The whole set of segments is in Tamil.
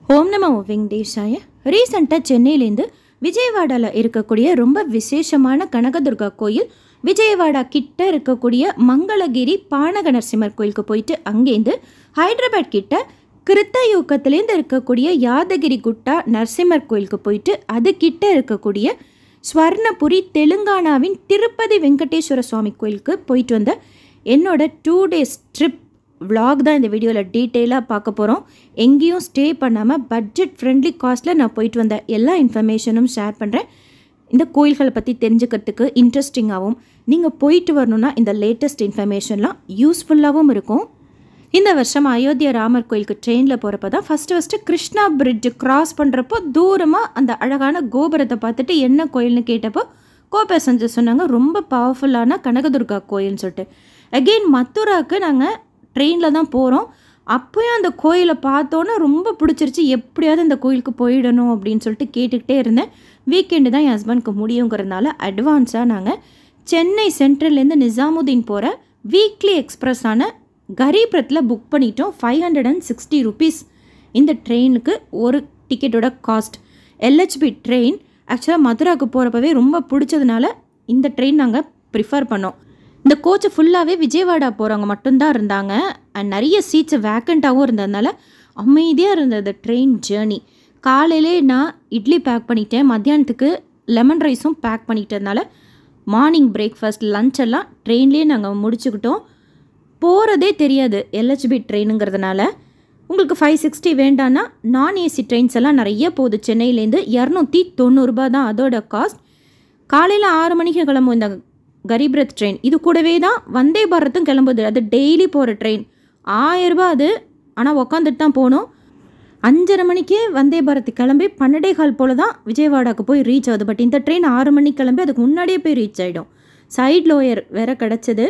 ஓம் நம வெங்கடேஷாய ரீசெண்டாக சென்னையிலேருந்து விஜயவாடாவில் இருக்கக்கூடிய ரொம்ப விசேஷமான கனகதுர்கா கோயில் விஜயவாடா கிட்ட இருக்கக்கூடிய மங்களகிரி பானக நரசிம்மர் கோயிலுக்கு போயிட்டு அங்கேருந்து ஹைதராபாத் கிட்ட கிருத்தயூக்கத்துலேருந்து இருக்கக்கூடிய யாதகிரி குட்டா நரசிம்மர் கோயிலுக்கு போயிட்டு அது கிட்ட இருக்கக்கூடிய ஸ்வர்ணபுரி தெலுங்கானாவின் திருப்பதி வெங்கடேஸ்வர சுவாமி கோயிலுக்கு போயிட்டு வந்த என்னோட டூ டேஸ் ட்ரிப் vlog தான் இந்த வீடியோவில் டீட்டெயிலாக பார்க்க போகிறோம் எங்கேயும் ஸ்டே பண்ணாமல் பட்ஜெட் ஃப்ரெண்ட்லி காஸ்ட்டில் நான் போயிட்டு வந்த எல்லா இன்ஃபர்மேஷனும் ஷேர் பண்ணுறேன் இந்த கோயில்களை பற்றி தெரிஞ்சுக்கிறதுக்கு இன்ட்ரெஸ்டிங்காகவும் நீங்கள் போயிட்டு வரணுன்னா இந்த லேட்டஸ்ட் இன்ஃபர்மேஷன்லாம் யூஸ்ஃபுல்லாகவும் இருக்கும் இந்த வருஷம் அயோத்தியா ராமர் கோயிலுக்கு ட்ரெயினில் போகிறப்ப தான் first first Krishna bridge cross பண்ணுறப்போ தூரமாக அந்த அழகான கோபுரத்தை பார்த்துட்டு என்ன கோயில்னு கேட்டப்போ கோபேசஞ்சர் சொன்னாங்க ரொம்ப பவர்ஃபுல்லான கனகதுர்கா கோயில்னு சொல்லிட்டு அகெயின் மத்துராவுக்கு நாங்கள் ட்ரெயினில் தான் போகிறோம் அப்போயும் அந்த கோயிலை பார்த்தோன்னே ரொம்ப பிடிச்சிருச்சு எப்படியாவது இந்த கோயிலுக்கு போயிடணும் அப்படின்னு சொல்லிட்டு கேட்டுக்கிட்டே இருந்தேன் வீக்கெண்டு தான் என் ஹஸ்பண்ட்க்கு முடியுங்கிறதுனால அட்வான்ஸாக நாங்கள் சென்னை சென்ட்ரல்லேருந்து நிசாமுதீன் போகிற வீக்லி எக்ஸ்பிரஸான கரீப்ரத்தில் புக் பண்ணிட்டோம் five hundred and sixty rupees இந்த ட்ரெயினுக்கு ஒரு டிக்கெட்டோட காஸ்ட் எல்ஹெச்பி ட்ரெயின் ஆக்சுவலாக மதுராவுக்கு போகிறப்பவே ரொம்ப பிடிச்சதுனால இந்த ட்ரெயின் நாங்கள் ப்ரிஃபர் பண்ணோம் இந்த கோச்சை ஃபுல்லாகவே விஜயவாடா போகிறவங்க மட்டும்தான் இருந்தாங்க அண்ட் நிறைய சீட்ஸ் வேக்கண்ட்டாகவும் இருந்ததுனால அமைதியாக இருந்தது ட்ரெயின் ஜேர்னி காலையிலே நான் இட்லி பேக் பண்ணிட்டேன் மத்தியானத்துக்கு லெமன் ரைஸும் பேக் பண்ணிட்டதுனால மார்னிங் பிரேக்ஃபாஸ்ட் லஞ்ச் எல்லாம் ட்ரெயின்லேயே நாங்கள் முடிச்சுக்கிட்டோம் போகிறதே தெரியாது எல்ஹெச்பி ட்ரெயினுங்கிறதுனால உங்களுக்கு ஃபைவ் சிக்ஸ்டி வேண்டான்னா நான் ஏசி ட்ரெயின்ஸ் எல்லாம் நிறைய போகுது சென்னையிலேருந்து இரநூத்தி தொண்ணூறுரூபா தான் அதோட காஸ்ட் காலையில் ஆறு மணிக்கு கிளம்பும் இந்த கரீப்ரத் ட்ரெயின் இது கூடவே தான் வந்தே பாரத்தும் கிளம்புது அது டெய்லி போகிற ட்ரெயின் ஆயிரரூபா அது ஆனால் உக்காந்துட்டு தான் போகணும் அஞ்சரை மணிக்கே வந்தே பாரத் கிளம்பி பன்னெண்டே கால் போல் தான் விஜயவாடாவுக்கு போய் ரீச் ஆகுது பட் இந்த ட்ரெயின் ஆறு மணிக்கு கிளம்பி அதுக்கு முன்னாடியே போய் ரீச் ஆகிடும் சைட் லோயர் வேற கிடச்சிது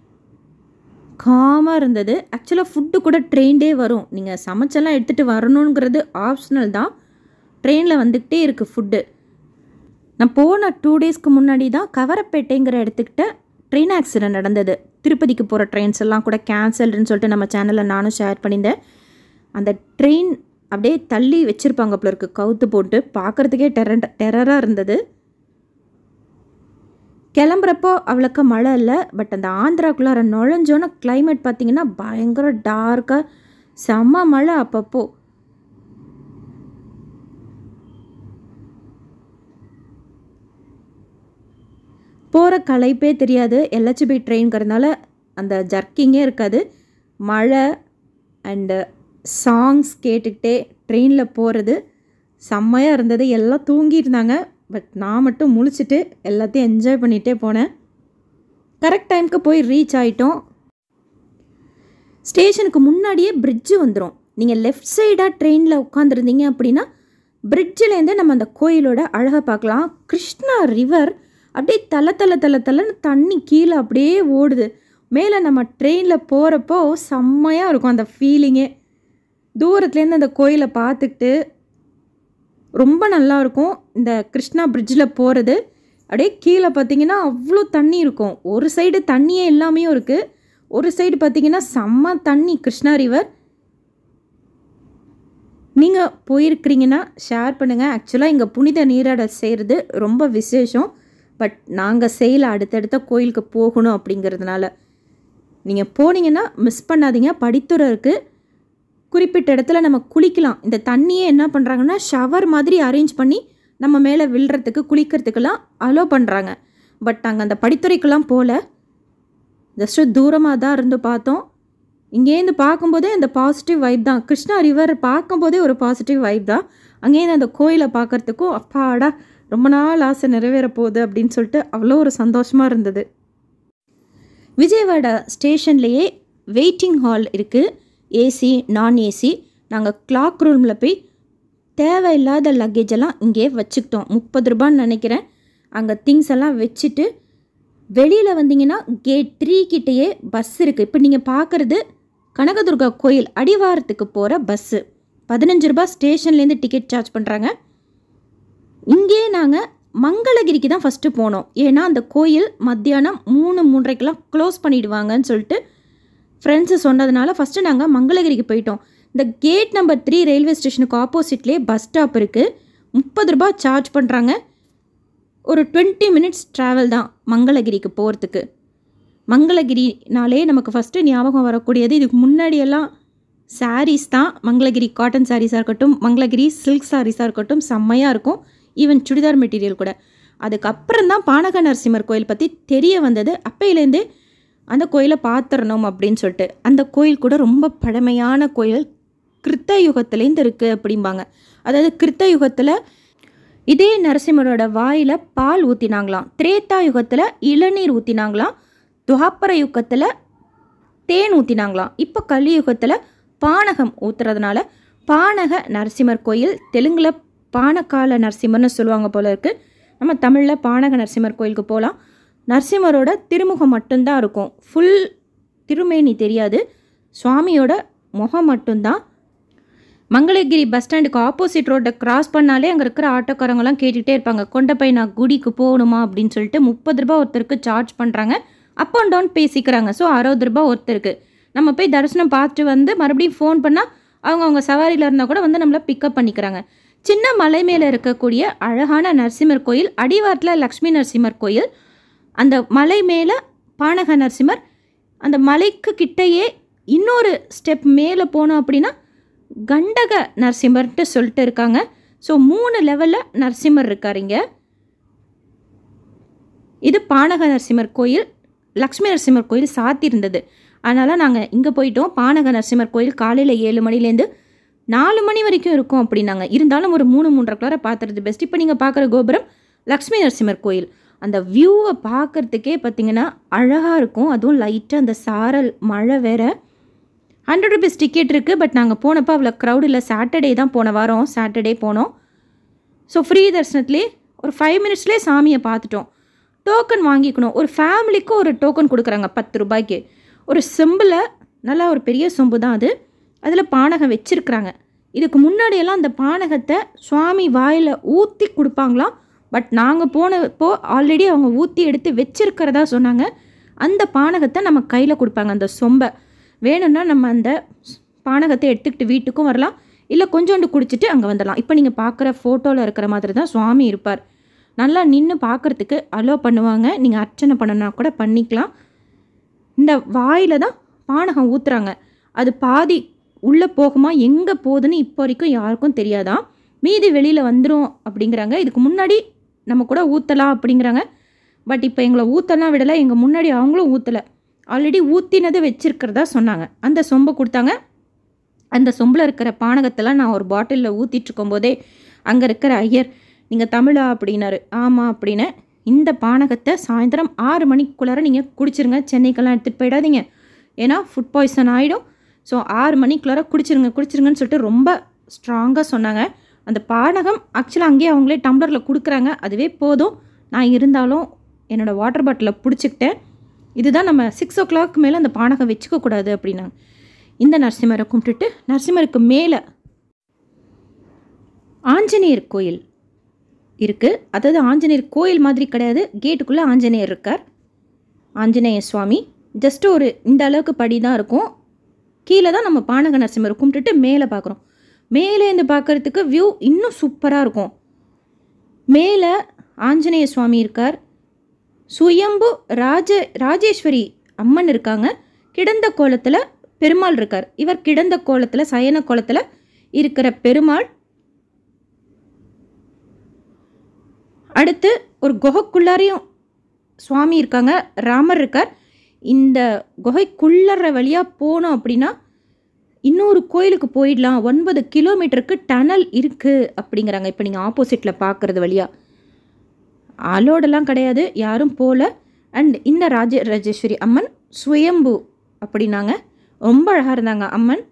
காமாக இருந்தது ஆக்சுவலாக ஃபுட்டு கூட ட்ரெயின்டே வரும் நீங்கள் சமைச்செல்லாம் எடுத்துகிட்டு வரணுங்கிறது ஆப்ஷனல் தான் ட்ரெயினில் வந்துக்கிட்டே இருக்குது ஃபுட்டு நான் போன டூ டேஸ்க்கு முன்னாடி தான் கவரப்பேட்டைங்கிற இடத்துக்கிட்ட ட்ரெயின் ஆக்சிடென்ட் நடந்தது திருப்பதிக்கு போகிற ட்ரெயின்ஸ் எல்லாம் கூட கேன்சல்டுன்னு சொல்லிட்டு நம்ம சேனலில் நானும் ஷேர் பண்ணியிருந்தேன் அந்த ட்ரெயின் அப்படியே தள்ளி வச்சுருப்பாங்க போல இருக்கு கவுத்து போட்டு பார்க்குறதுக்கே டெரண்ட் டெரராக இருந்தது கிளம்புறப்போ அவ்வளோக்கா மழை இல்லை பட் அந்த ஆந்திராக்குள்ளார நுழைஞ்சோன்னா கிளைமேட் பார்த்தீங்கன்னா பயங்கர டார்க்காக செம்ம மழை அப்பப்போ போகிற களைப்பே தெரியாது எல்ஹெச்பி ட்ரெயின்ங்கிறதுனால அந்த ஜர்க்கிங்கே இருக்காது மழை அண்டு சாங்ஸ் கேட்டுக்கிட்டே ட்ரெயினில் போகிறது செம்மையாக இருந்தது எல்லாம் தூங்கியிருந்தாங்க பட் நான் மட்டும் முழிச்சிட்டு எல்லாத்தையும் என்ஜாய் பண்ணிகிட்டே போனேன் கரெக்ட் டைமுக்கு போய் ரீச் ஆகிட்டோம் ஸ்டேஷனுக்கு முன்னாடியே பிரிட்ஜு வந்துடும் நீங்கள் லெஃப்ட் சைடாக ட்ரெயினில் உட்காந்துருந்தீங்க அப்படின்னா பிரிட்ஜிலேருந்து நம்ம அந்த கோயிலோட அழகை பார்க்கலாம் கிருஷ்ணா ரிவர் அப்படியே தலை தலை தலை தலைன்னு தண்ணி கீழே அப்படியே ஓடுது மேலே நம்ம ட்ரெயினில் போகிறப்போ செம்மையாக இருக்கும் அந்த ஃபீலிங்கே தூரத்துலேருந்து அந்த கோயிலை பார்த்துக்கிட்டு ரொம்ப நல்லா இருக்கும் இந்த கிருஷ்ணா பிரிட்ஜில் போகிறது அப்படியே கீழே பார்த்தீங்கன்னா அவ்வளோ தண்ணி இருக்கும் ஒரு சைடு தண்ணியே எல்லாமே இருக்குது ஒரு சைடு பார்த்தீங்கன்னா செம்ம தண்ணி கிருஷ்ணா ரிவர் நீங்கள் போயிருக்கிறீங்கன்னா ஷேர் பண்ணுங்கள் ஆக்சுவலாக இங்கே புனித நீராடல் செய்கிறது ரொம்ப விசேஷம் பட் நாங்கள் செய்யலை அடுத்தடுத்த கோயிலுக்கு போகணும் அப்படிங்கிறதுனால நீங்கள் போனீங்கன்னா மிஸ் பண்ணாதீங்க படித்துறை இருக்குது குறிப்பிட்ட இடத்துல நம்ம குளிக்கலாம் இந்த தண்ணியே என்ன பண்ணுறாங்கன்னா ஷவர் மாதிரி அரேஞ்ச் பண்ணி நம்ம மேலே விழுறதுக்கு குளிக்கிறதுக்கெல்லாம் அலோ பண்ணுறாங்க பட் நாங்கள் அந்த படித்துறைக்கெல்லாம் போகல ஜஸ்ட்டு தூரமாக தான் இருந்து பார்த்தோம் இங்கேருந்து பார்க்கும்போதே அந்த பாசிட்டிவ் வைப் தான் கிருஷ்ணா ரிவர் பார்க்கும்போதே ஒரு பாசிட்டிவ் வைப் தான் அங்கேருந்து அந்த கோயிலை பார்க்குறதுக்கும் அப்பாடா ரொம்ப நாள் ஆசை நிறைவேற போகுது அப்படின்னு சொல்லிட்டு அவ்வளோ ஒரு சந்தோஷமாக இருந்தது விஜயவாடா ஸ்டேஷன்லேயே வெயிட்டிங் ஹால் இருக்குது ஏசி நான் ஏசி நாங்கள் கிளாக் ரூமில் போய் தேவையில்லாத லக்கேஜ் எல்லாம் இங்கே வச்சுக்கிட்டோம் முப்பது ரூபான்னு நினைக்கிறேன் அங்கே திங்ஸ் எல்லாம் வச்சுட்டு வெளியில் வந்தீங்கன்னா கேட் த்ரீ கிட்டேயே பஸ் இருக்குது இப்போ நீங்கள் பார்க்குறது கனகதுர்கா கோயில் அடிவாரத்துக்கு போகிற பஸ்ஸு பதினஞ்சு ரூபாய் ஸ்டேஷன்லேருந்து டிக்கெட் சார்ஜ் பண்ணுறாங்க இங்கே நாங்கள் மங்களகிரிக்கு தான் ஃபஸ்ட்டு போனோம் ஏன்னா அந்த கோயில் மத்தியானம் மூணு மூன்றரைக்கெல்லாம் க்ளோஸ் பண்ணிடுவாங்கன்னு சொல்லிட்டு ஃப்ரெண்ட்ஸு சொன்னதுனால ஃபஸ்ட்டு நாங்கள் மங்களகிரிக்கு போயிட்டோம் இந்த கேட் நம்பர் த்ரீ ரயில்வே ஸ்டேஷனுக்கு ஆப்போசிட்லேயே பஸ் ஸ்டாப் இருக்குது முப்பது ரூபாய் சார்ஜ் பண்ணுறாங்க ஒரு டுவெண்ட்டி மினிட்ஸ் ட்ராவல் தான் மங்களகிரிக்கு போகிறதுக்கு மங்களகிரினாலே நமக்கு ஃபஸ்ட்டு ஞாபகம் வரக்கூடியது இதுக்கு முன்னாடியெல்லாம் சாரீஸ் தான் மங்களகிரி காட்டன் சாரீஸாக இருக்கட்டும் மங்களகிரி சில்க் சாரீஸாக இருக்கட்டும் செம்மையாக இருக்கும் ஈவன் சுடிதார் மெட்டீரியல் கூட அதுக்கப்புறம் தான் பானக நரசிம்மர் கோயில் பற்றி தெரிய வந்தது அப்பையிலேருந்தே அந்த கோயிலை பார்த்துடணும் அப்படின்னு சொல்லிட்டு அந்த கோயில் கூட ரொம்ப பழமையான கோயில் கிருத்த யுகத்துலேருந்து இருக்குது அப்படிம்பாங்க அதாவது கிருத்த யுகத்தில் இதே நரசிம்மரோட வாயில் பால் ஊற்றினாங்களாம் திரேத்தா யுகத்தில் இளநீர் ஊற்றினாங்களாம் துவாப்பர யுகத்தில் தேன் ஊற்றினாங்களாம் இப்போ கலியுகத்தில் பானகம் ஊற்றுறதுனால பானக நரசிம்மர் கோயில் தெலுங்கில் பானக்கால நரசிம்மர்னு சொல்லுவாங்க போல இருக்குது நம்ம தமிழில் பானக நரசிம்மர் கோயிலுக்கு போகலாம் நரசிம்மரோட திருமுகம் மட்டும்தான் இருக்கும் ஃபுல் திருமேனி தெரியாது சுவாமியோட முகம் மட்டும்தான் மங்களகிரி பஸ் ஸ்டாண்டுக்கு ஆப்போசிட் ரோட்டை கிராஸ் பண்ணாலே அங்கே இருக்கிற ஆட்டோக்காரங்களாம் கேட்டுகிட்டே இருப்பாங்க கொண்டப்பை நான் குடிக்கு போகணுமா அப்படின்னு சொல்லிட்டு முப்பது ரூபா ஒருத்தருக்கு சார்ஜ் பண்ணுறாங்க அப் அண்ட் டவுன் பேசிக்கிறாங்க ஸோ அறுபது ரூபா ஒருத்தருக்கு நம்ம போய் தரிசனம் பார்த்துட்டு வந்து மறுபடியும் ஃபோன் பண்ணால் அவங்க அவங்க சவாரியில் இருந்தால் கூட வந்து நம்மளை பிக்கப் பண்ணிக்கிறாங்க சின்ன மலை மேலே இருக்கக்கூடிய அழகான நரசிம்மர் கோயில் அடிவாரத்தில் லக்ஷ்மி நரசிம்மர் கோயில் அந்த மலை மேலே பானக நரசிம்மர் அந்த மலைக்கு கிட்டேயே இன்னொரு ஸ்டெப் மேலே போனோம் அப்படின்னா கண்டக நரசிம்மர்ன்ட்டு சொல்லிட்டு இருக்காங்க ஸோ மூணு லெவலில் நரசிம்மர் இருக்கார் இங்கே இது பானக நரசிம்மர் கோயில் லக்ஷ்மி நரசிம்மர் கோயில் சாத்தியிருந்தது அதனால் நாங்கள் இங்கே போயிட்டோம் பானக நரசிம்மர் கோயில் காலையில் ஏழு மணிலேருந்து நாலு மணி வரைக்கும் இருக்கும் அப்படின்னாங்க இருந்தாலும் ஒரு மூணு மூன்றரை குளார பார்த்துறது பெஸ்ட் இப்போ நீங்கள் பார்க்குற கோபுரம் லக்ஷ்மி நரசிம்மர் கோயில் அந்த வியூவை பார்க்குறதுக்கே பார்த்தீங்கன்னா அழகாக இருக்கும் அதுவும் லைட்டாக அந்த சாரல் மழை வேற ஹண்ட்ரட் ருபீஸ் டிக்கெட் இருக்குது பட் நாங்கள் போனப்போ அவ்வளோ க்ரௌட் இல்லை சாட்டர்டே தான் போன வாரம் சாட்டர்டே போனோம் ஸோ ஃப்ரீ தரிசனத்துலேயே ஒரு ஃபைவ் மினிட்ஸ்லேயே சாமியை பார்த்துட்டோம் டோக்கன் வாங்கிக்கணும் ஒரு ஃபேமிலிக்கு ஒரு டோக்கன் கொடுக்குறாங்க பத்து ரூபாய்க்கு ஒரு செம்பில் நல்லா ஒரு பெரிய சொம்பு தான் அது அதில் பானகம் வச்சுருக்குறாங்க இதுக்கு முன்னாடியெல்லாம் அந்த பானகத்தை சுவாமி வாயில் ஊற்றி கொடுப்பாங்களாம் பட் நாங்கள் போனப்போ ஆல்ரெடி அவங்க ஊற்றி எடுத்து வச்சிருக்கிறதா சொன்னாங்க அந்த பானகத்தை நம்ம கையில் கொடுப்பாங்க அந்த சொம்பை வேணும்னா நம்ம அந்த பானகத்தை எடுத்துக்கிட்டு வீட்டுக்கும் வரலாம் இல்லை கொஞ்சோண்டு குடிச்சிட்டு அங்கே வந்துடலாம் இப்போ நீங்கள் பார்க்குற ஃபோட்டோவில் இருக்கிற மாதிரி தான் சுவாமி இருப்பார் நல்லா நின்று பார்க்குறதுக்கு அலோ பண்ணுவாங்க நீங்கள் அர்ச்சனை பண்ணனா கூட பண்ணிக்கலாம் இந்த வாயில் தான் பானகம் ஊற்றுறாங்க அது பாதி உள்ளே போகுமா எங்கே போகுதுன்னு இப்போ வரைக்கும் யாருக்கும் தெரியாதான் மீதி வெளியில் வந்துடும் அப்படிங்கிறாங்க இதுக்கு முன்னாடி நம்ம கூட ஊற்றலாம் அப்படிங்கிறாங்க பட் இப்போ எங்களை ஊற்றலாம் விடலை எங்கள் முன்னாடி அவங்களும் ஊற்றலை ஆல்ரெடி ஊற்றினதை வச்சிருக்கிறதா சொன்னாங்க அந்த சொம்பை கொடுத்தாங்க அந்த சொம்பில் இருக்கிற பானகத்தெல்லாம் நான் ஒரு பாட்டிலில் ஊற்றிட்டு இருக்கும்போதே அங்கே இருக்கிற ஐயர் நீங்கள் தமிழா அப்படின்னாரு ஆமாம் அப்படின்னு இந்த பானகத்தை சாயந்தரம் ஆறு மணிக்குள்ளார நீங்கள் குடிச்சிருங்க சென்னைக்கெல்லாம் எடுத்துகிட்டு போயிடாதீங்க ஏன்னா ஃபுட் பாய்சன் ஆகிடும் ஸோ ஆறு மணிக்குள்ளார குடிச்சிருங்க குடிச்சிருங்கன்னு சொல்லிட்டு ரொம்ப ஸ்ட்ராங்காக சொன்னாங்க அந்த பானகம் ஆக்சுவலாக அங்கேயே அவங்களே டம்ளரில் கொடுக்குறாங்க அதுவே போதும் நான் இருந்தாலும் என்னோடய வாட்டர் பாட்டிலை பிடிச்சிக்கிட்டேன் இதுதான் நம்ம சிக்ஸ் ஓ கிளாக் மேலே அந்த பானகம் வச்சுக்கக்கூடாது அப்படின்னாங்க இந்த நரசிம்மரை கும்பிட்டுட்டு நரசிம்மருக்கு மேலே ஆஞ்சநேயர் கோயில் இருக்குது அதாவது ஆஞ்சநேயர் கோயில் மாதிரி கிடையாது கேட்டுக்குள்ளே ஆஞ்சநேயர் இருக்கார் ஆஞ்சநேய சுவாமி ஜஸ்ட் ஒரு இந்த அளவுக்கு படி தான் இருக்கும் கீழே தான் நம்ம பானக நரசிம்மரை கும்பிட்டுட்டு மேலே பார்க்குறோம் மேலேருந்து பார்க்குறதுக்கு வியூ இன்னும் சூப்பராக இருக்கும் மேலே ஆஞ்சநேய சுவாமி இருக்கார் சுயம்பு ராஜ ராஜேஸ்வரி அம்மன் இருக்காங்க கிடந்த கோலத்தில் பெருமாள் இருக்கார் இவர் கிடந்த கோலத்தில் சயன கோலத்தில் இருக்கிற பெருமாள் அடுத்து ஒரு குகைக்குள்ளாரையும் சுவாமி இருக்காங்க ராமர் இருக்கார் இந்த குகைக்குள்ளற வழியாக போனோம் அப்படின்னா இன்னொரு கோயிலுக்கு போயிடலாம் ஒன்பது கிலோமீட்டருக்கு டனல் இருக்குது அப்படிங்கிறாங்க இப்போ நீங்கள் ஆப்போசிட்டில் பார்க்குறது வழியாக அலோடெல்லாம் கிடையாது யாரும் போகல அண்ட் இந்த ராஜ ராஜேஸ்வரி அம்மன் சுயம்பு அப்படின்னாங்க ரொம்ப அழகாக இருந்தாங்க அம்மன்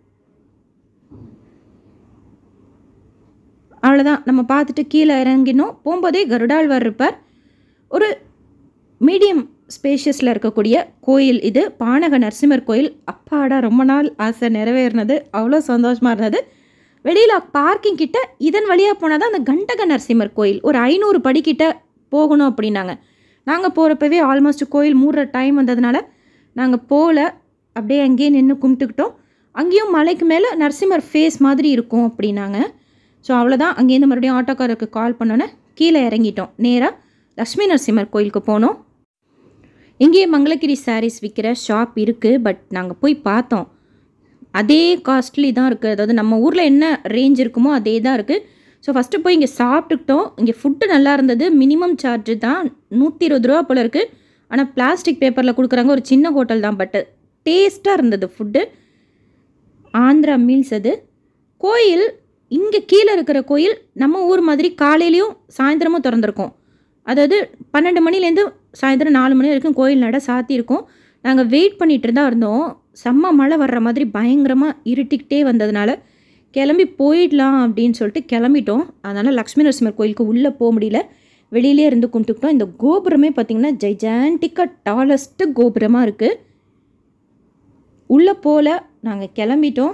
அவ்வளோதான் நம்ம பார்த்துட்டு கீழே இறங்கினோம் போகும்போதே கருடாழ்வார் இருப்பார் ஒரு மீடியம் ஸ்பேஷியஸில் இருக்கக்கூடிய கோயில் இது பானக நரசிம்மர் கோயில் அப்பாடா ரொம்ப நாள் ஆசை நிறைவேறினது அவ்வளோ சந்தோஷமாக இருந்தது வெளியில் பார்க்கிங் கிட்ட இதன் வழியாக போனால் தான் அந்த கண்டக நரசிம்மர் கோயில் ஒரு ஐநூறு படிக்கிட்ட போகணும் அப்படின்னாங்க நாங்கள் போகிறப்பவே ஆல்மோஸ்ட் கோயில் மூடுற டைம் வந்ததுனால நாங்கள் போகல அப்படியே அங்கேயே நின்று கும்பிட்டுக்கிட்டோம் அங்கேயும் மலைக்கு மேலே நரசிம்மர் ஃபேஸ் மாதிரி இருக்கும் அப்படின்னாங்க ஸோ அவ்வளோதான் அங்கேருந்து மறுபடியும் ஆட்டோக்காரருக்கு கால் பண்ணோன்னே கீழே இறங்கிட்டோம் நேராக லக்ஷ்மி நரசிம்மர் கோயிலுக்கு போனோம் இங்கேயே மங்களகிரி சாரீஸ் விற்கிற ஷாப் இருக்குது பட் நாங்கள் போய் பார்த்தோம் அதே காஸ்ட்லி தான் இருக்குது அதாவது நம்ம ஊரில் என்ன ரேஞ்ச் இருக்குமோ அதே தான் இருக்குது ஸோ ஃபஸ்ட்டு போய் இங்கே சாப்பிட்டுக்கிட்டோம் இங்கே ஃபுட்டு நல்லா இருந்தது மினிமம் சார்ஜ் தான் நூற்றி இருபது ரூபா போல் இருக்குது ஆனால் பிளாஸ்டிக் பேப்பரில் கொடுக்குறாங்க ஒரு சின்ன ஹோட்டல் தான் பட்டு டேஸ்ட்டாக இருந்தது ஃபுட்டு ஆந்திரா மீல்ஸ் அது கோயில் இங்கே கீழே இருக்கிற கோயில் நம்ம ஊர் மாதிரி காலையிலையும் சாயந்தரமும் திறந்துருக்கும் அதாவது பன்னெண்டு மணிலேருந்து சாயந்தரம் நாலு மணி வரைக்கும் கோயில் நட சாத்தியிருக்கும் நாங்கள் வெயிட் பண்ணிட்டு தான் இருந்தோம் செம்ம மழை வர்ற மாதிரி பயங்கரமாக இருட்டிக்கிட்டே வந்ததுனால கிளம்பி போயிடலாம் அப்படின்னு சொல்லிட்டு கிளம்பிட்டோம் அதனால் லக்ஷ்மி நரசிம்மர் கோயிலுக்கு உள்ளே போக முடியல வெளியிலே இருந்து கும்பிட்டுக்கிட்டோம் இந்த கோபுரமே பார்த்திங்கன்னா ஜைஜான்டிக்காக டாலஸ்ட்டு கோபுரமாக இருக்குது உள்ளே போல நாங்கள் கிளம்பிட்டோம்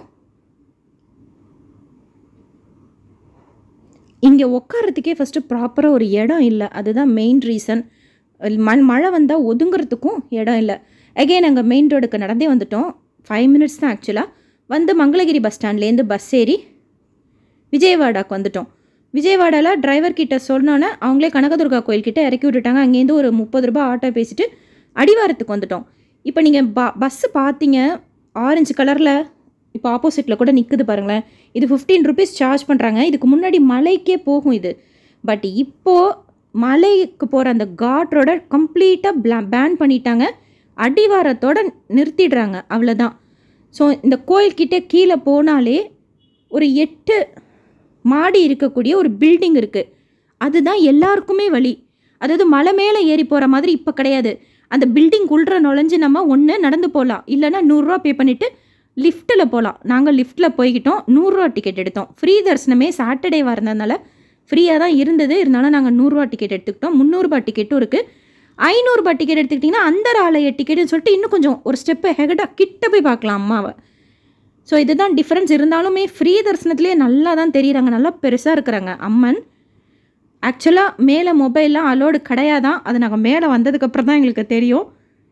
இங்கே உட்காரத்துக்கே ஃபஸ்ட்டு ப்ராப்பராக ஒரு இடம் இல்லை அதுதான் மெயின் ரீசன் மண் மழை வந்தால் ஒதுங்கிறதுக்கும் இடம் இல்லை அகைன் நாங்கள் மெயின் ரோடுக்கு நடந்தே வந்துட்டோம் ஃபைவ் மினிட்ஸ் தான் ஆக்சுவலாக வந்து மங்களகிரி பஸ் ஸ்டாண்ட்லேருந்து பஸ் ஏறி விஜயவாடாக்கு வந்துட்டோம் விஜயவாடாவில் டிரைவர் கிட்ட சொன்னோன்னே அவங்களே கனகதுர்கா கோயில்கிட்ட இறக்கி விட்டுட்டாங்க அங்கேருந்து ஒரு முப்பது ரூபாய் ஆட்டோ பேசிட்டு அடிவாரத்துக்கு வந்துட்டோம் இப்போ நீங்கள் ப பஸ்ஸு பார்த்தீங்க ஆரஞ்சு கலரில் இப்போ ஆப்போசிட்டில் கூட நிற்குது பாருங்களேன் இது ஃபிஃப்டீன் ருபீஸ் சார்ஜ் பண்ணுறாங்க இதுக்கு முன்னாடி மலைக்கே போகும் இது பட் இப்போது மலைக்கு போகிற அந்த காட் ரோட கம்ப்ளீட்டாக பிளா பேன் பண்ணிட்டாங்க அடிவாரத்தோட நிறுத்திடுறாங்க அவ்வளோதான் ஸோ இந்த கோயில்கிட்ட கீழே போனாலே ஒரு எட்டு மாடி இருக்கக்கூடிய ஒரு பில்டிங் இருக்குது அதுதான் எல்லாருக்குமே வழி அதாவது மலை மேலே ஏறி போகிற மாதிரி இப்போ கிடையாது அந்த பில்டிங் உள்ற நுழைஞ்சு நம்ம ஒன்று நடந்து போகலாம் இல்லைன்னா நூறுரூவா பே பண்ணிவிட்டு லிஃப்ட்டில் போகலாம் நாங்கள் லிஃப்ட்டில் போய்கிட்டோம் நூறுரூவா டிக்கெட் எடுத்தோம் ஃப்ரீ தரிசனமே சாட்டர்டே வரதுனால ஃப்ரீயாக தான் இருந்தது இருந்தாலும் நாங்கள் நூறுரூவா டிக்கெட் எடுத்துக்கிட்டோம் முந்நூறுபா டிக்கெட்டும் இருக்குது ஐநூறுரூபா டிக்கெட் எடுத்துக்கிட்டிங்கன்னா அந்த ஆலய டிக்கெட்டுன்னு சொல்லிட்டு இன்னும் கொஞ்சம் ஒரு ஸ்டெப்பு ஹெகடாக கிட்ட போய் பார்க்கலாம் அம்மாவை ஸோ இதுதான் டிஃப்ரென்ஸ் இருந்தாலுமே ஃப்ரீ தரிசனத்துலேயே நல்லா தான் தெரியுறாங்க நல்லா பெருசாக இருக்கிறாங்க அம்மன் ஆக்சுவலாக மேலே மொபைல்லாம் அலோடு கிடையாதான் அது நாங்கள் மேலே வந்ததுக்கப்புறம் தான் எங்களுக்கு தெரியும்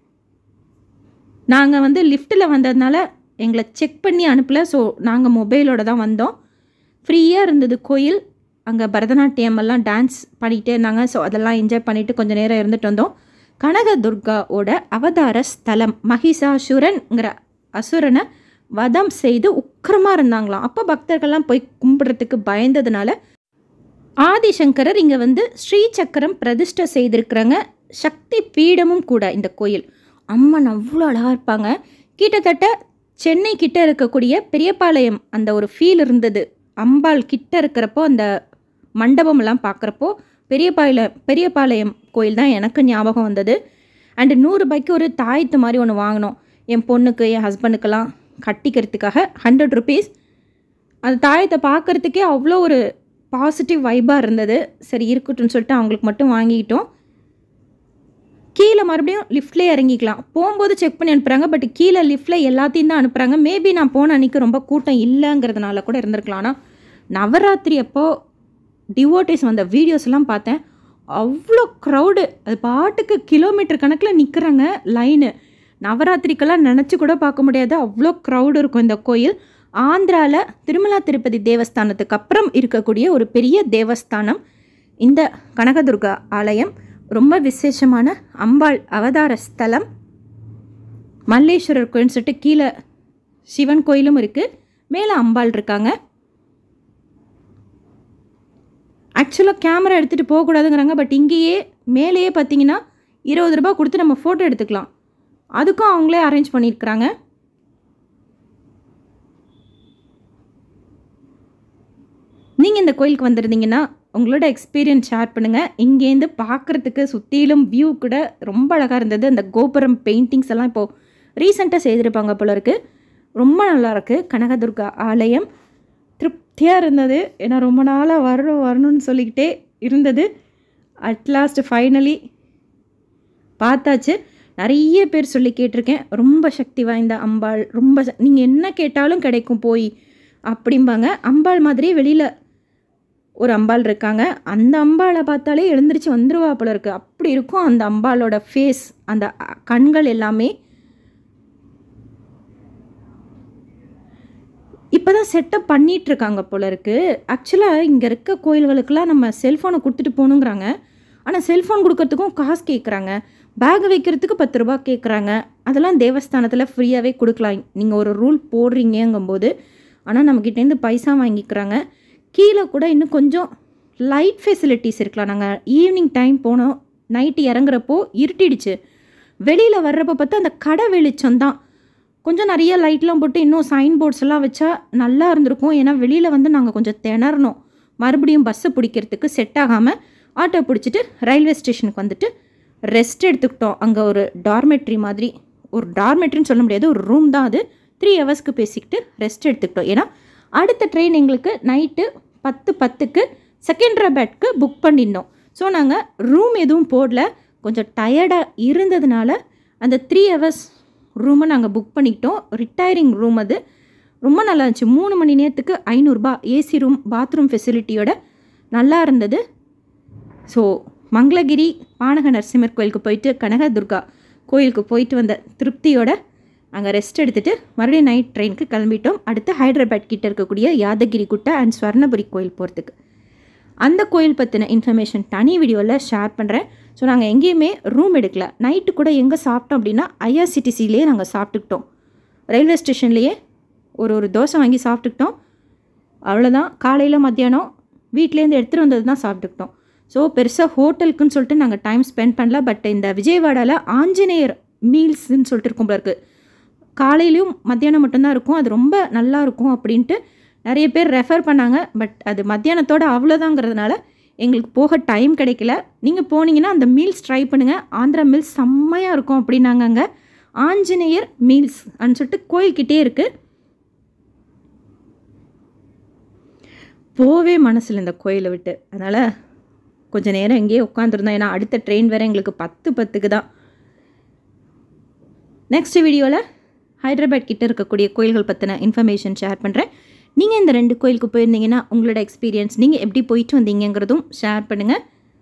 நாங்கள் வந்து லிஃப்ட்டில் வந்ததுனால எங்களை செக் பண்ணி அனுப்பல ஸோ நாங்கள் மொபைலோட தான் வந்தோம் ஃப்ரீயாக இருந்தது கோயில் அங்கே பரதநாட்டியம் எல்லாம் டான்ஸ் பண்ணிகிட்டே இருந்தாங்க ஸோ அதெல்லாம் என்ஜாய் பண்ணிவிட்டு கொஞ்சம் நேரம் இருந்துட்டு வந்தோம் கனக துர்காவோட அவதார ஸ்தலம் மகிஷாசுரன்ங்கிற அசுரனை வதம் செய்து உக்கிரமாக இருந்தாங்களாம் அப்போ பக்தர்கள்லாம் போய் கும்பிட்றதுக்கு பயந்ததுனால ஆதிசங்கரர் இங்கே வந்து ஸ்ரீ சக்கரம் பிரதிஷ்டை செய்திருக்கிறாங்க சக்தி பீடமும் கூட இந்த கோயில் அம்மன் அவ்வளோ அழகாக இருப்பாங்க கிட்டத்தட்ட சென்னை கிட்ட இருக்கக்கூடிய பெரியபாளையம் அந்த ஒரு ஃபீல் இருந்தது அம்பாள் கிட்ட இருக்கிறப்போ அந்த மண்டபம்லாம் பார்க்குறப்போ பெரியபாளையம் பெரியபாளையம் கோயில் தான் எனக்கு ஞாபகம் வந்தது அண்டு நூறுரூபாய்க்கு ஒரு தாயத்து மாதிரி ஒன்று வாங்கினோம் என் பொண்ணுக்கு என் ஹஸ்பண்டுக்கெல்லாம் கட்டிக்கிறதுக்காக ஹண்ட்ரட் ருபீஸ் அந்த தாயத்தை பார்க்குறதுக்கே அவ்வளோ ஒரு பாசிட்டிவ் வைபாக இருந்தது சரி இருக்கட்டும்னு சொல்லிட்டு அவங்களுக்கு மட்டும் வாங்கிக்கிட்டோம் கீழே மறுபடியும் லிஃப்ட்லேயே இறங்கிக்கலாம் போகும்போது செக் பண்ணி அனுப்புகிறாங்க பட் கீழே லிஃப்ட்டில் எல்லாத்தையும் தான் அனுப்புகிறாங்க மேபி நான் போன அன்றைக்கி ரொம்ப கூட்டம் இல்லைங்கிறதுனால கூட இருந்திருக்கலாம் ஆனால் நவராத்திரி அப்போ டிவோட்டிஸ் வந்த வீடியோஸ் எல்லாம் பார்த்தேன் அவ்வளோ க்ரௌடு அது பாட்டுக்கு கிலோமீட்டர் கணக்கில் நிற்கிறாங்க லைனு நவராத்திரிக்கெல்லாம் நினச்சி கூட பார்க்க முடியாது அவ்வளோ க்ரௌடு இருக்கும் இந்த கோயில் ஆந்திராவில் திருமலா திருப்பதி தேவஸ்தானத்துக்கு அப்புறம் இருக்கக்கூடிய ஒரு பெரிய தேவஸ்தானம் இந்த கனகதுர்கா ஆலயம் ரொம்ப விசேஷமான அம்பாள் அவதார ஸ்தலம் மல்லேஸ்வரர் கோயில்னு சொல்லிட்டு கீழே சிவன் கோயிலும் இருக்குது மேலே அம்பாள் இருக்காங்க ஆக்சுவலாக கேமரா எடுத்துகிட்டு போகக்கூடாதுங்கிறாங்க பட் இங்கேயே மேலேயே பார்த்தீங்கன்னா இருபது ரூபாய் கொடுத்து நம்ம ஃபோட்டோ எடுத்துக்கலாம் அதுக்கும் அவங்களே அரேஞ்ச் பண்ணியிருக்கிறாங்க நீங்கள் இந்த கோயிலுக்கு வந்திருந்தீங்கன்னா உங்களோட எக்ஸ்பீரியன்ஸ் ஷேர் பண்ணுங்கள் இங்கேருந்து பார்க்குறதுக்கு சுற்றிலும் வியூ கூட ரொம்ப அழகாக இருந்தது அந்த கோபுரம் பெயிண்டிங்ஸ் எல்லாம் இப்போது ரீசெண்டாக செய்திருப்பாங்க போல இருக்குது ரொம்ப நல்லா இருக்குது கனகதுர்கா ஆலயம் திருப்தியாக இருந்தது ஏன்னா ரொம்ப நாளாக வரணும் வரணும்னு சொல்லிக்கிட்டே இருந்தது அட்லாஸ்ட் ஃபைனலி பார்த்தாச்சு நிறைய பேர் சொல்லி கேட்டிருக்கேன் ரொம்ப சக்தி வாய்ந்த அம்பாள் ரொம்ப நீங்கள் என்ன கேட்டாலும் கிடைக்கும் போய் அப்படிம்பாங்க அம்பாள் மாதிரியே வெளியில் ஒரு அம்பாள் இருக்காங்க அந்த அம்பாளை பார்த்தாலே எழுந்திரிச்சு வந்துருவா போல இருக்குது அப்படி இருக்கும் அந்த அம்பாளோட ஃபேஸ் அந்த அ- கண்கள் எல்லாமே இப்போ தான் செட்டப் பண்ணிகிட்ருக்காங்க போல இருக்குது ஆக்சுவலாக இங்கே இருக்க கோயில்களுக்கெல்லாம் நம்ம செல்ஃபோனை கொடுத்துட்டு போகணுங்கிறாங்க ஆனால் செல்ஃபோன் கொடுக்கறதுக்கும் காசு கேட்குறாங்க பேக் வைக்கிறதுக்கு பத்து ரூபா கேட்குறாங்க அதெல்லாம் தேவஸ்தானத்தில் ஃப்ரீயாகவே கொடுக்கலாம் நீங்கள் ஒரு ரூல் போடுறீங்கங்கும்போது ஆனால் நம்மக்கிட்டேருந்து பைசா வாங்கிக்கிறாங்க கீழே கூட இன்னும் கொஞ்சம் லைட் ஃபெசிலிட்டிஸ் இருக்கலாம் நாங்கள் ஈவினிங் டைம் போனோம் நைட்டு இறங்குறப்போ இருட்டிடுச்சு வெளியில் வர்றப்போ பார்த்தா அந்த கடை வெளிச்சம் தான் கொஞ்சம் நிறைய லைட்லாம் போட்டு இன்னும் சைன் போர்ட்ஸ் எல்லாம் வச்சா நல்லா இருந்திருக்கும் ஏன்னா வெளியில் வந்து நாங்கள் கொஞ்சம் திணறணும் மறுபடியும் பஸ்ஸை பிடிக்கிறதுக்கு செட் ஆகாமல் ஆட்டோ பிடிச்சிட்டு ரயில்வே ஸ்டேஷனுக்கு வந்துட்டு ரெஸ்ட் எடுத்துக்கிட்டோம் அங்கே ஒரு டார்மெட்ரி மாதிரி ஒரு டார்மெட்ரின்னு சொல்ல முடியாது ஒரு ரூம் தான் அது த்ரீ ஹவர்ஸ்க்கு பேசிக்கிட்டு ரெஸ்ட் எடுத்துக்கிட்டோம் ஏன்னா அடுத்த ட்ரெயின் எங்களுக்கு நைட்டு பத்து பத்துக்கு செகண்ட்ராபேட்க்கு புக் பண்ணியிருந்தோம் ஸோ நாங்கள் ரூம் எதுவும் போடல கொஞ்சம் டயர்டாக இருந்ததுனால அந்த த்ரீ ஹவர்ஸ் ரூமை நாங்கள் புக் பண்ணிக்கிட்டோம் ரிட்டையரிங் ரூம் அது ரொம்ப நல்லா இருந்துச்சு மூணு மணி நேரத்துக்கு ஐநூறுரூபா ஏசி ரூம் பாத்ரூம் ஃபெசிலிட்டியோட நல்லா இருந்தது ஸோ மங்களகிரி பானக நரசிம்மர் கோயிலுக்கு போயிட்டு கனகதுர்கா கோயிலுக்கு போயிட்டு வந்த திருப்தியோட அங்கே ரெஸ்ட் எடுத்துகிட்டு மறுபடியும் நைட் ட்ரெயினுக்கு கிளம்பிட்டோம் அடுத்து ஹைதராபாத் கிட்ட இருக்கக்கூடிய யாதகிரி குட்டை அண்ட் ஸ்வர்ணபுரி கோயில் போகிறதுக்கு அந்த கோயில் பற்றின இன்ஃபர்மேஷன் தனி வீடியோவில் ஷேர் பண்ணுறேன் ஸோ நாங்கள் எங்கேயுமே ரூம் எடுக்கல நைட்டு கூட எங்கே சாப்பிட்டோம் அப்படின்னா ஐஆர்சிடிசிலேயே நாங்கள் சாப்பிட்டுக்கிட்டோம் ரயில்வே ஸ்டேஷன்லேயே ஒரு ஒரு தோசை வாங்கி சாப்பிட்டுக்கிட்டோம் அவ்வளோதான் காலையில் மத்தியானம் வீட்லேருந்து எடுத்துகிட்டு வந்தது தான் சாப்பிட்டுக்கிட்டோம் ஸோ பெருசாக ஹோட்டலுக்குன்னு சொல்லிட்டு நாங்கள் டைம் ஸ்பெண்ட் பண்ணல பட் இந்த விஜயவாடாவில் ஆஞ்சநேயர் மீல்ஸ்ன்னு சொல்லிட்டு இருக்கும் போல இருக்குது காலையிலையும் மத்தியானம் மட்டும்தான் இருக்கும் அது ரொம்ப நல்லா இருக்கும் அப்படின்ட்டு நிறைய பேர் ரெஃபர் பண்ணாங்க பட் அது மத்தியானத்தோட அவ்வளோதாங்கிறதுனால எங்களுக்கு போக டைம் கிடைக்கல நீங்கள் போனீங்கன்னா அந்த மீல்ஸ் ட்ரை பண்ணுங்கள் ஆந்திரா மீல்ஸ் செம்மையாக இருக்கும் அப்படின்னாங்க அங்கே ஆஞ்சநேயர் மீல்ஸ் அப்படின்னு சொல்லிட்டு கோயில்கிட்டே இருக்குது போவே மனசில் இந்த கோயிலை விட்டு அதனால் கொஞ்சம் நேரம் எங்கேயே உட்காந்துருந்தோம் ஏன்னா அடுத்த ட்ரெயின் வேறு எங்களுக்கு பத்து பத்துக்கு தான் நெக்ஸ்ட் வீடியோவில் ஹைதராபாத் கிட்ட இருக்கக்கூடிய கோயில்கள் பற்றின இன்ஃபர்மேஷன் ஷேர் பண்ணுறேன் நீங்கள் இந்த ரெண்டு கோயிலுக்கு போயிருந்தீங்கன்னா உங்களோட எக்ஸ்பீரியன்ஸ் நீங்கள் எப்படி போயிட்டு வந்தீங்கங்கிறதும் ஷேர் பண்ணுங்கள்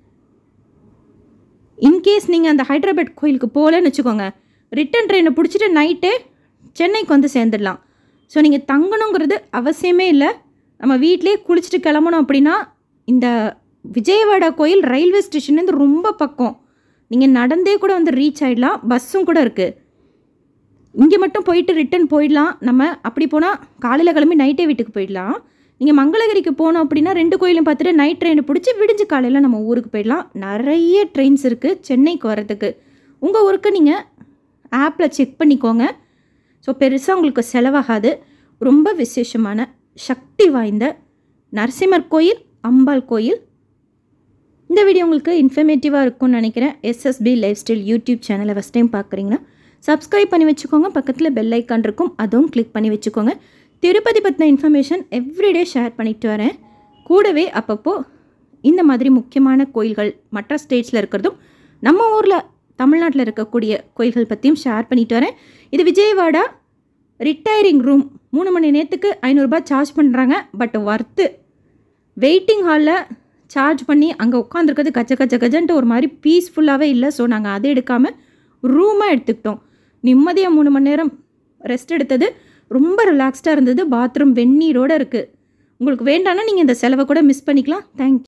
இன்கேஸ் நீங்கள் அந்த ஹைதராபாத் கோயிலுக்கு போகலன்னு வச்சுக்கோங்க ரிட்டன் ட்ரெயினை பிடிச்சிட்டு நைட்டே சென்னைக்கு வந்து சேர்ந்துடலாம் ஸோ நீங்கள் தங்கணுங்கிறது அவசியமே இல்லை நம்ம வீட்டிலே குளிச்சுட்டு கிளம்பணும் அப்படின்னா இந்த விஜயவாடா கோயில் ரயில்வே ஸ்டேஷன்லேருந்து ரொம்ப பக்கம் நீங்கள் நடந்தே கூட வந்து ரீச் ஆகிடலாம் பஸ்ஸும் கூட இருக்குது இங்கே மட்டும் போயிட்டு ரிட்டன் போயிடலாம் நம்ம அப்படி போனால் காலையில் கிளம்பி நைட்டே வீட்டுக்கு போயிடலாம் நீங்கள் மங்களகிரிக்கு போனோம் அப்படின்னா ரெண்டு கோயிலும் பார்த்துட்டு நைட் ட்ரெயினை பிடிச்சி விடிஞ்சு காலையில் நம்ம ஊருக்கு போயிடலாம் நிறைய ட்ரெயின்ஸ் இருக்குது சென்னைக்கு வரதுக்கு உங்கள் ஊருக்கு நீங்கள் ஆப்பில் செக் பண்ணிக்கோங்க ஸோ பெருசாக உங்களுக்கு செலவாகாது ரொம்ப விசேஷமான சக்தி வாய்ந்த நரசிம்மர் கோயில் அம்பாள் கோயில் இந்த வீடியோ உங்களுக்கு இன்ஃபர்மேட்டிவாக இருக்கும்னு நினைக்கிறேன் எஸ்எஸ்பி லைஃப் ஸ்டைல் யூடியூப் சேனலை ஃபஸ்ட் டைம் பார்க்குறீங்கன்னா சப்ஸ்கிரைப் பண்ணி வச்சுக்கோங்க பக்கத்தில் பெல் ஐக்கான் இருக்கும் அதுவும் கிளிக் பண்ணி வச்சுக்கோங்க திருப்பதி பற்றின இன்ஃபர்மேஷன் எவ்ரிடே ஷேர் பண்ணிட்டு வரேன் கூடவே அப்பப்போ இந்த மாதிரி முக்கியமான கோயில்கள் மற்ற ஸ்டேட்ஸில் இருக்கிறதும் நம்ம ஊரில் தமிழ்நாட்டில் இருக்கக்கூடிய கோயில்கள் பற்றியும் ஷேர் பண்ணிட்டு வரேன் இது விஜயவாடா ரிட்டையரிங் ரூம் மூணு மணி நேரத்துக்கு ஐநூறுரூபா சார்ஜ் பண்ணுறாங்க பட் ஒர்த்து வெயிட்டிங் ஹாலில் சார்ஜ் பண்ணி அங்கே உட்காந்துருக்கிறது கச்ச கச்ச கஜன்ட்டு ஒரு மாதிரி பீஸ்ஃபுல்லாகவே இல்லை ஸோ நாங்கள் அதை எடுக்காமல் ரூமாக எடுத்துக்கிட்டோம் நிம்மதியாக மூணு மணி நேரம் ரெஸ்ட் எடுத்தது ரொம்ப ரிலாக்ஸ்டாக இருந்தது பாத்ரூம் வெந்நீரோடு இருக்குது உங்களுக்கு வேண்டாம்னா நீங்கள் இந்த செலவை கூட மிஸ் பண்ணிக்கலாம் தேங்க்யூ